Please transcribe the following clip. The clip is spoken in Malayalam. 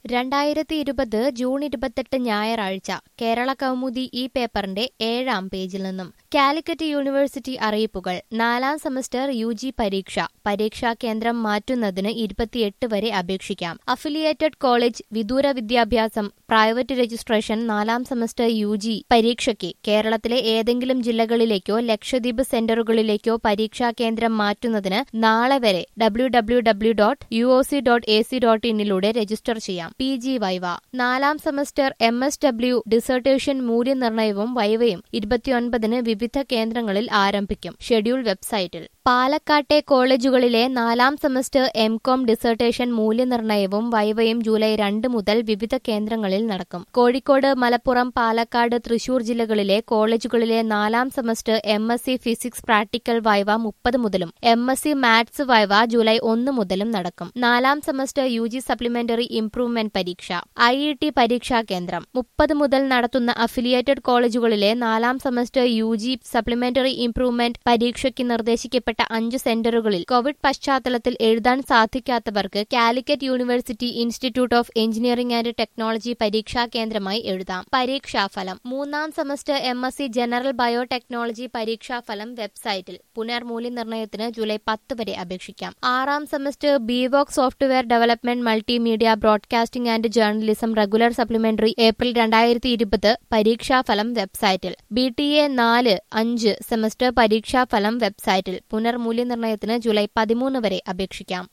രണ്ടായിരത്തി ഇരുപത് ജൂൺ ഇരുപത്തെട്ട് ഞായറാഴ്ച കേരള കൗമുദി ഈ പേപ്പറിന്റെ ഏഴാം പേജിൽ നിന്നും കാലിക്കറ്റ് യൂണിവേഴ്സിറ്റി അറിയിപ്പുകൾ നാലാം സെമസ്റ്റർ യു ജി പരീക്ഷ പരീക്ഷാ കേന്ദ്രം മാറ്റുന്നതിന് ഇരുപത്തിയെട്ട് വരെ അപേക്ഷിക്കാം അഫിലിയേറ്റഡ് കോളേജ് വിദൂര വിദ്യാഭ്യാസം പ്രൈവറ്റ് രജിസ്ട്രേഷൻ നാലാം സെമസ്റ്റർ യു ജി പരീക്ഷയ്ക്ക് കേരളത്തിലെ ഏതെങ്കിലും ജില്ലകളിലേക്കോ ലക്ഷദ്വീപ് സെന്ററുകളിലേക്കോ പരീക്ഷാ കേന്ദ്രം മാറ്റുന്നതിന് നാളെ വരെ W W W dot U O C dot A C dot ഇന്നിലൂടെ രജിസ്റ്റർ ചെയ്യാം പി ജി വൈവ നാലാം semester M S W dissertation മൂല്യനിർണ്ണയവും വൈവയും ഇരുപത്തിയൊൻപതിന് വിവിധ കേന്ദ്രങ്ങളിൽ ആരംഭിക്കും ഷെഡ്യൂൾ വെബ്സൈറ്റിൽ പാലക്കാട്ടെ കോളേജുകളിലെ നാലാം സെമസ്റ്റർ എം കോം ഡിസർട്ടേഷൻ മൂല്യനിർണ്ണയവും വൈവയും ജൂലൈ രണ്ട് മുതൽ വിവിധ കേന്ദ്രങ്ങളിൽ നടക്കും കോഴിക്കോട് മലപ്പുറം പാലക്കാട് തൃശൂർ ജില്ലകളിലെ കോളേജുകളിലെ നാലാം semester M S C physics practical viva മുപ്പത് മുതലും M S C maths viva July ഒന്ന് മുതലും നടക്കും നാലാം semester U G supplementary improvement പരീക്ഷ ഐ ഇ ടി പരീക്ഷാ കേന്ദ്രം മുപ്പത് മുതൽ നടത്തുന്ന അഫിലിയേറ്റഡ് കോളേജുകളിലെ നാലാം semester U G supplementary improvement പരീക്ഷയ്ക്ക് നിർദ്ദേശിക്കപ്പെട്ട അഞ്ച് സെന്ററുകളിൽ കോവിഡ് പശ്ചാത്തലത്തിൽ എഴുതാൻ സാധിക്കാത്തവർക്ക് Calicut university institute of engineering and technology പരീക്ഷാ കേന്ദ്രമായി എഴുതാം പരീക്ഷാഫലം മൂന്നാം semester M S C general biotechnology പരീക്ഷാഫലം വെബ്സൈറ്റിൽ പുനർമൂല്യനിർണ്ണയത്തിന് ജൂലൈ പത്ത് വരെ അപേക്ഷിക്കാം ആറാം semester BVoc software development multimedia broadcasting and journalism regular supplementary April രണ്ടായിരത്തി ഇരുപത് പരീക്ഷാഫലം വെബ്സൈറ്റിൽ ബി ടി എ നാല് അഞ്ച് സെമസ്റ്റർ പരീക്ഷാഫലം വെബ്സൈറ്റിൽ പുനർമൂല്യനിർണ്ണയത്തിന് ജൂലൈ പതിമൂന്ന് വരെ അപേക്ഷിക്കാം